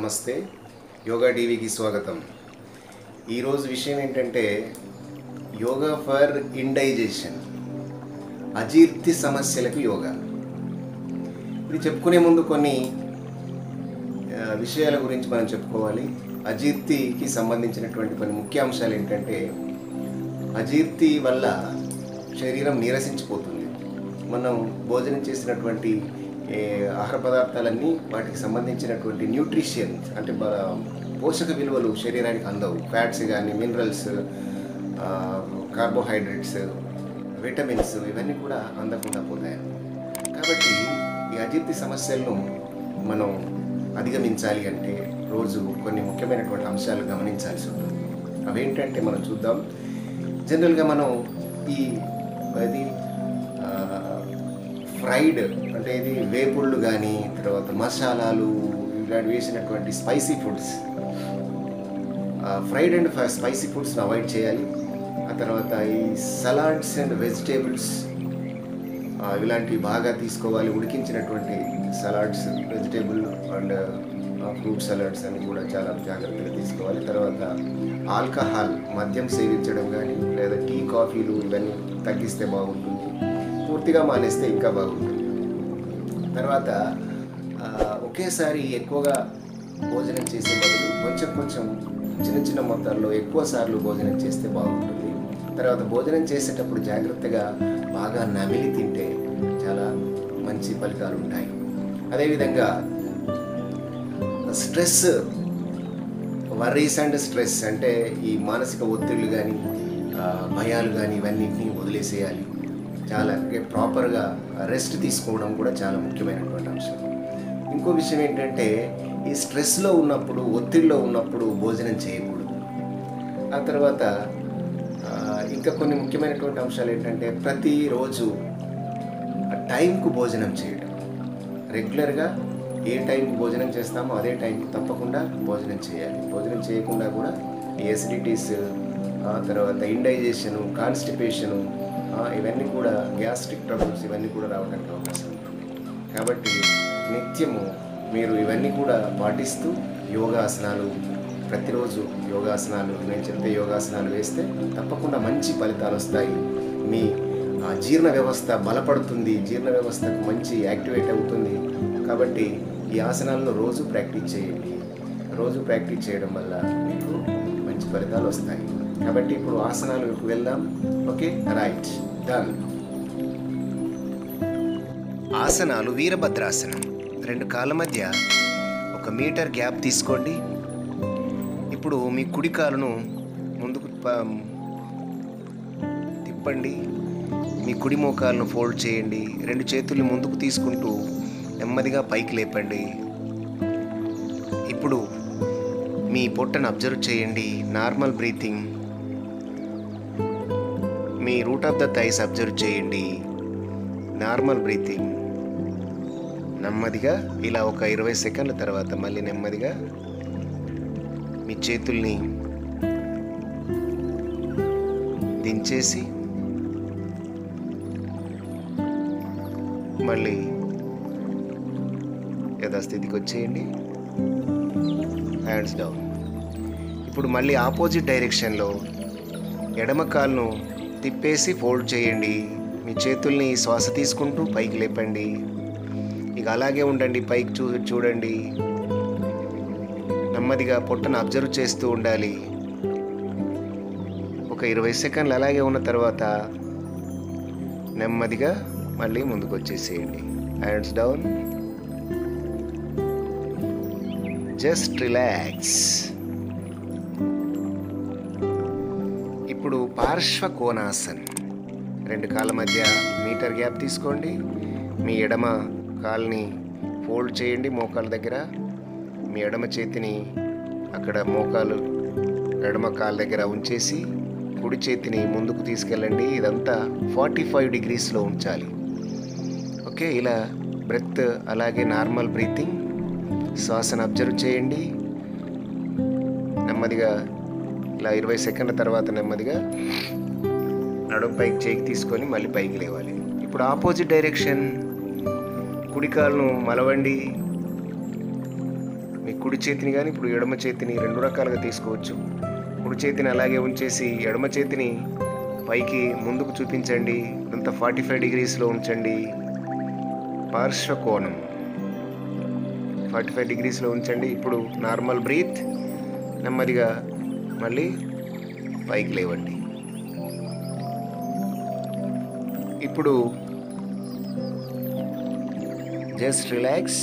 నమస్తే యోగా టీవీకి స్వాగతం ఈరోజు విషయం ఏంటంటే యోగా ఫర్ ఇండైజేషన్ అజీర్తి సమస్యలకు యోగా ఇది చెప్పుకునే ముందు కొన్ని ఆ, విషయాల గురించి మనం చెప్పుకోవాలి అజీర్తికి సంబంధించినటువంటి కొన్ని ముఖ్యాంశాలు ఏంటంటే అజీర్తి వల్ల శరీరం నీరసించిపోతుంది మనం భోజనం చేసినటువంటి ఏ, ఆహార పదార్థాలన్నీ వాటికి సంబంధించినటువంటి న్యూట్రిషన్ అంటే బ- పోషక విలువలు శరీరానికి అందవు ఫ్యాట్స్ కానీ మినరల్స్ కార్బోహైడ్రేట్స్ విటమిన్స్ ఇవన్నీ కూడా అందకుండా పోతాయి కాబట్టి ఈ అజీర్తి సమస్యలను మనం అధిగమించాలి అంటే రోజు కొన్ని ముఖ్యమైనటువంటి అంశాలు గమనించాల్సి ఉంటుంది అవేంటంటే మనం చూద్దాం జనరల్గా మనం ఈ అది ఫ్రైడ్ అంటే ఇది వేపుళ్ళు కానీ తర్వాత మసాలాలు ఇలాంటి వేసినటువంటి spicy foods fried and spicy ఫుడ్స్ని అవాయిడ్ చేయాలి ఆ తర్వాత ఈ సలాడ్స్ అండ్ వెజిటేబుల్స్ ఇలాంటివి బాగా తీసుకోవాలి ఉడికించినటువంటి salads vegetable and fruit salads అని కూడా చాలా జాగ్రత్తగా తీసుకోవాలి తర్వాత ఆల్కహాల్ మద్యం సేవించడం కానీ లేదా టీ కాఫీలు ఇవన్నీ తగ్గిస్తే బాగుంటుంది పూర్తిగా మానేస్తే ఇంకా బాగుంటుంది తర్వాత ఆ, ఒకేసారి ఎక్కువగా భోజనం చేసే బదులు కొంచెం కొంచెం చిన్న చిన్న మొత్తాల్లో ఎక్కువ సార్లు భోజనం చేస్తే బాగుంటుంది తర్వాత భోజనం చేసేటప్పుడు జాగ్రత్తగా బాగా నమిలి తింటే చాలా మంచి ఫలితాలు ఉంటాయి అదేవిధంగా స్ట్రెస్ వర్రీస్ అండ్ స్ట్రెస్ అంటే ఈ మానసిక ఒత్తిళ్ళు కానీ భయాలు కానీ ఇవన్నిటిని వదిలేసేయాలి చాలా ప్రాపర్గా రెస్ట్ తీసుకోవడం కూడా చాలా ముఖ్యమైనటువంటి అంశం ఇంకో విషయం ఏంటంటే ఈ స్ట్రెస్లో ఉన్నప్పుడు ఒత్తిడిలో ఉన్నప్పుడు భోజనం చేయకూడదు ఆ తర్వాత ఆ, ఇంకా కొన్ని ముఖ్యమైనటువంటి అంశాలు ఏంటంటే ప్రతిరోజు ఆ టైంకు భోజనం చేయడం రెగ్యులర్గా ఏ టైంకి భోజనం చేస్తామో అదే టైంకి తప్పకుండా భోజనం చేయాలి భోజనం చేయకుండా కూడా ఈ ఎసిడిటీస్ ఆ తర్వాత ఇండైజేషను కాన్స్టిపేషను ఇవన్నీ కూడా గ్యాస్ట్రిక్ ట్రబుల్స్ ఇవన్నీ కూడా రావడానికి అవకాశం ఉంటుంది కాబట్టి నిత్యము మీరు ఇవన్నీ కూడా పాటిస్తూ యోగాసనాలు ప్రతిరోజు యోగాసనాలు నేను చెప్పే యోగాసనాలు వేస్తే తప్పకుండా మంచి ఫలితాలు వస్తాయి మీ ఆ, జీర్ణ వ్యవస్థ బలపడుతుంది జీర్ణ వ్యవస్థకు మంచి యాక్టివేట్ అవుతుంది కాబట్టి ఈ ఆసనాలను రోజు ప్రాక్టీస్ చేయండి రోజు ప్రాక్టీస్ చేయడం వల్ల మీకు మంచి ఫలితాలు వస్తాయి కాబట్టి ఇప్పుడు ఆసనాలకు వెళ్దాం ఓకే రైట్ డన్ ఆసనాలు వీరభద్రాసనం రెండు కాళ్ళ మధ్య ఒక మీటర్ గ్యాప్ తీసుకోండి ఇప్పుడు మీ కుడి కాలును ముందుకు ప- తిప్పండి మీ కుడి మోకాలను ఫోల్డ్ చేయండి రెండు చేతుల్ని ముందుకు తీసుకుంటూ నెమ్మదిగా పైకి లేపండి ఇప్పుడు మీ పొట్టను అబ్జర్వ్ చేయండి నార్మల్ బ్రీతింగ్ మీ root of the thighs observe చేయండి నార్మల్ బ్రీతింగ్ నెమ్మదిగా ఇలా ఒక ఇరవై సెకండ్ల తర్వాత మళ్ళీ నెమ్మదిగా మీ చేతుల్ని దించేసి మళ్ళీ యథాస్థితికి వచ్చేయండి హ్యాండ్స్ డౌన్ ఇప్పుడు మళ్ళీ ఆపోజిట్ డైరెక్షన్లో ఎడమ కాలును తిప్పేసి ఫోల్డ్ చేయండి మీ చేతుల్ని శ్వాస తీసుకుంటూ పైకి లేపండి ఇక అలాగే ఉండండి పైకి చూ చూడండి నెమ్మదిగా పొట్టను అబ్జర్వ్ చేస్తూ ఉండాలి ఒక ఇరవై సెకండ్లు అలాగే ఉన్న తర్వాత నెమ్మదిగా మళ్ళీ ముందుకు వచ్చేసేయండి హ్యాండ్స్ డౌన్ జస్ట్ రిలాక్స్ ఇప్పుడు పార్శ్వ కోణాసన్ రెండు కాళ్ళ మధ్య మీటర్ గ్యాప్ తీసుకోండి మీ ఎడమ కాల్ని ఫోల్డ్ చేయండి మోకాల దగ్గర మీ ఎడమ చేతిని అక్కడ మోకాలు ఎడమ కాళ్ళ దగ్గర ఉంచేసి కుడి చేతిని ముందుకు తీసుకెళ్ళండి ఇదంతా ఫార్టీ ఫైవ్ డిగ్రీస్లో ఉంచాలి ఓకే ఇలా బ్రెత్ అలాగే నార్మల్ బ్రీతింగ్ శ్వాసను అబ్జర్వ్ చేయండి నెమ్మదిగా ఇలా ఇరవై సెకండ్ల తర్వాత నెమ్మదిగా నడుము పైకి చేయికి తీసుకొని మళ్ళీ పైకి లేవాలి ఇప్పుడు ఆపోజిట్ డైరెక్షన్ కుడి కాలును మలవండి మీ కుడి చేతిని కానీ ఇప్పుడు ఎడమ చేతిని రెండు రకాలుగా తీసుకోవచ్చు కుడి చేతిని అలాగే ఉంచేసి ఎడమ చేతిని పైకి ముందుకు చూపించండి అంత ఫార్టీ ఫైవ్ డిగ్రీస్లో ఉంచండి పార్శ్వ కోణం ఫార్టీ ఫైవ్ డిగ్రీస్లో ఉంచండి ఇప్పుడు నార్మల్ బ్రీత్ నెమ్మదిగా మళ్ళీ పైకి లేవండి ఇప్పుడు జస్ట్ రిలాక్స్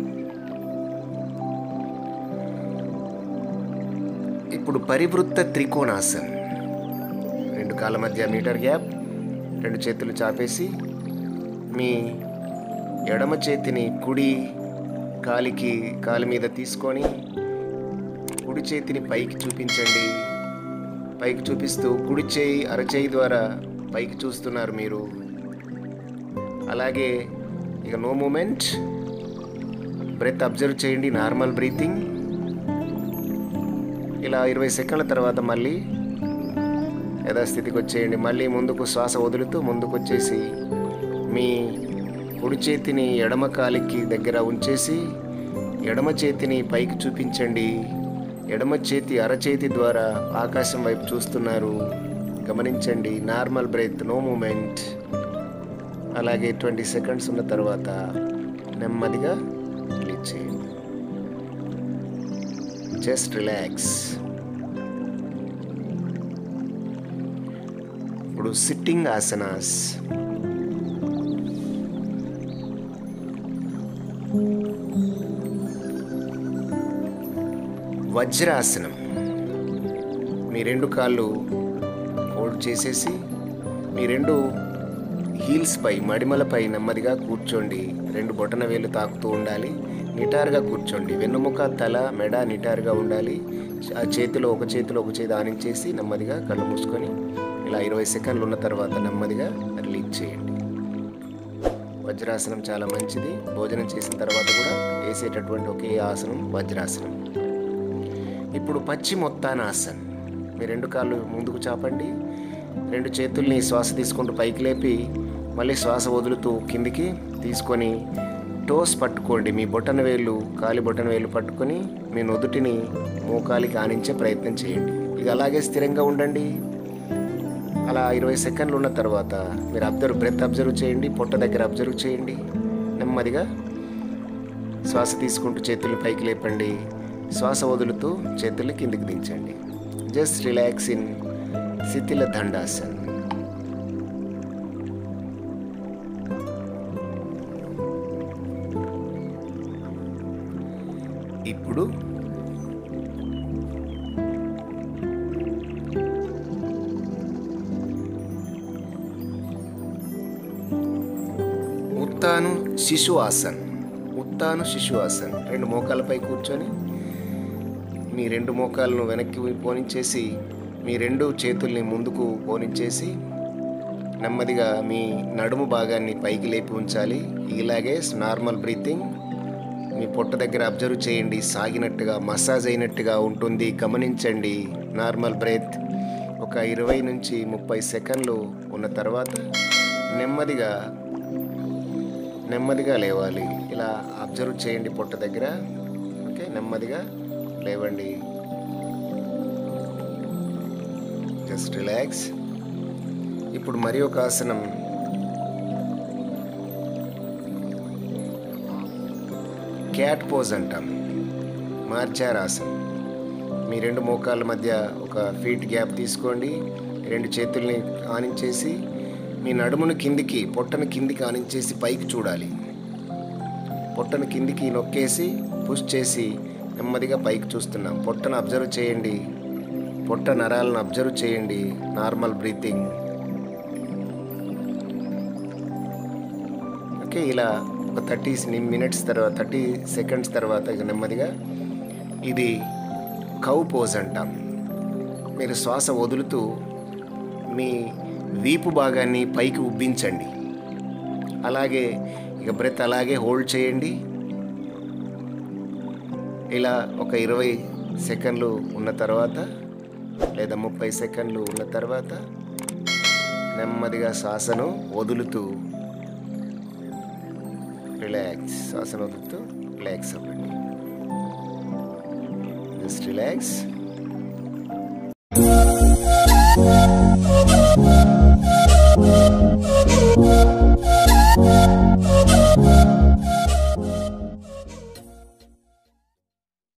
ఇప్పుడు పరివృత్త త్రికోణాసన్ రెండు కాళ్ళ మధ్య మీటర్ గ్యాప్ రెండు చేతులు చాపేసి మీ ఎడమ చేతిని కుడి కాలికి కాలి మీద తీసుకొని కుడి చేతిని పైకి చూపించండి పైకి చూపిస్తూ కుడి చేయి అరచేయి ద్వారా పైకి చూస్తున్నారు మీరు అలాగే ఇక నో మూమెంట్ బ్రెత్ అబ్జర్వ్ చేయండి నార్మల్ బ్రీతింగ్ ఇలా ఇరవై సెకండ్ల తర్వాత మళ్ళీ యథాస్థితికి వచ్చేయండి మళ్ళీ ముందుకు శ్వాస వదులుతూ ముందుకు వచ్చేసి మీ కుడి చేతిని ఎడమ కాలికి దగ్గర ఉంచేసి ఎడమ చేతిని పైకి చూపించండి ఎడమ చేతి అరచేతి ద్వారా ఆకాశం వైపు చూస్తున్నారు గమనించండి నార్మల్ బ్రెత్ నో మూమెంట్ అలాగే ట్వంటీ సెకండ్స్ ఉన్న తర్వాత నెమ్మదిగా రిలీజ్ చేయండి జస్ట్ రిలాక్స్ ఇప్పుడు సిట్టింగ్ ఆసనాస్ వజ్రాసనం మీ రెండు కాళ్ళు హోల్డ్ చేసేసి మీ రెండు హీల్స్ పై మడిమలపై నెమ్మదిగా కూర్చోండి రెండు బొటన వేలు తాకుతూ ఉండాలి నిటారుగా కూర్చోండి వెన్నుముక తల మెడ నిటారుగా ఉండాలి ఆ చేతిలో ఒక చేతిలో ఒక చేతి ఆనించేసి నెమ్మదిగా కళ్ళు మూసుకొని ఇలా ఇరవై సెకండ్లు ఉన్న తర్వాత నెమ్మదిగా రిలీజ్ చేయండి వజ్రాసనం చాలా మంచిది భోజనం చేసిన తర్వాత కూడా వేసేటటువంటి ఒకే ఆసనం వజ్రాసనం ఇప్పుడు పచ్చి మొత్తానాసన్ మీ రెండు కాళ్ళు ముందుకు చాపండి రెండు చేతుల్ని శ్వాస తీసుకుంటూ పైకి లేపి మళ్ళీ శ్వాస వదులుతూ కిందికి తీసుకొని టోస్ పట్టుకోండి మీ బొటన వేళ్ళు కాలి బొటన వేళ్ళు పట్టుకొని మీ నుదుటిని మోకాలికి ఆనించే ప్రయత్నం చేయండి ఇక అలాగే స్థిరంగా ఉండండి అలా ఇరవై సెకండ్లు ఉన్న తర్వాత మీరు అబ్జర్వ్ బ్రెత్ అబ్జర్వ్ చేయండి పొట్ట దగ్గర అబ్జర్వ్ చేయండి నెమ్మదిగా శ్వాస తీసుకుంటూ చేతుల్ని పైకి లేపండి శ్వాస వదులుతూ చేతుల్ని కిందికి దించండి జస్ట్ రిలాక్స్ ఇన్ శిథిల దండాసన్ ఇప్పుడు ఉత్తాను శిశు ఆసన్ ఉత్తాను శిశు ఆసన్ రెండు మోకాలపై కూర్చొని మీ రెండు మోకాలను వెనక్కి పోనించేసి మీ రెండు చేతుల్ని ముందుకు పోనించేసి నెమ్మదిగా మీ నడుము భాగాన్ని పైకి లేపి ఉంచాలి ఇలాగే నార్మల్ బ్రీతింగ్ మీ పొట్ట దగ్గర అబ్జర్వ్ చేయండి సాగినట్టుగా మసాజ్ అయినట్టుగా ఉంటుంది గమనించండి నార్మల్ బ్రెత్ ఒక ఇరవై నుంచి ముప్పై సెకండ్లు ఉన్న తర్వాత నెమ్మదిగా నెమ్మదిగా లేవాలి ఇలా అబ్జర్వ్ చేయండి పొట్ట దగ్గర ఓకే నెమ్మదిగా లేవండి జస్ట్ రిలాక్స్ ఇప్పుడు మరి ఒక ఆసనం క్యాట్ పోజ్ అంటాం మార్జారాసనం మీ రెండు మోకాళ్ళ మధ్య ఒక ఫీట్ గ్యాప్ తీసుకోండి రెండు చేతుల్ని ఆనించేసి మీ నడుమును కిందికి పొట్టను కిందికి ఆనించేసి పైకి చూడాలి పొట్టను కిందికి నొక్కేసి పుష్ చేసి నెమ్మదిగా పైకి చూస్తున్నాం పొట్టను అబ్జర్వ్ చేయండి పొట్ట నరాలను అబ్జర్వ్ చేయండి నార్మల్ బ్రీతింగ్ ఓకే ఇలా ఒక థర్టీ మినిట్స్ తర్వాత థర్టీ సెకండ్స్ తర్వాత ఇక నెమ్మదిగా ఇది కౌ పోజ్ అంటాం మీరు శ్వాస వదులుతూ మీ వీపు భాగాన్ని పైకి ఉబ్బించండి అలాగే ఇక బ్రెత్ అలాగే హోల్డ్ చేయండి ఇలా ఒక ఇరవై సెకండ్లు ఉన్న తర్వాత లేదా ముప్పై సెకండ్లు ఉన్న తర్వాత నెమ్మదిగా శ్వాసను వదులుతూ రిలాక్స్ శ్వాసను వదులుతూ రిలాక్స్ అవ్వండి జస్ట్ రిలాక్స్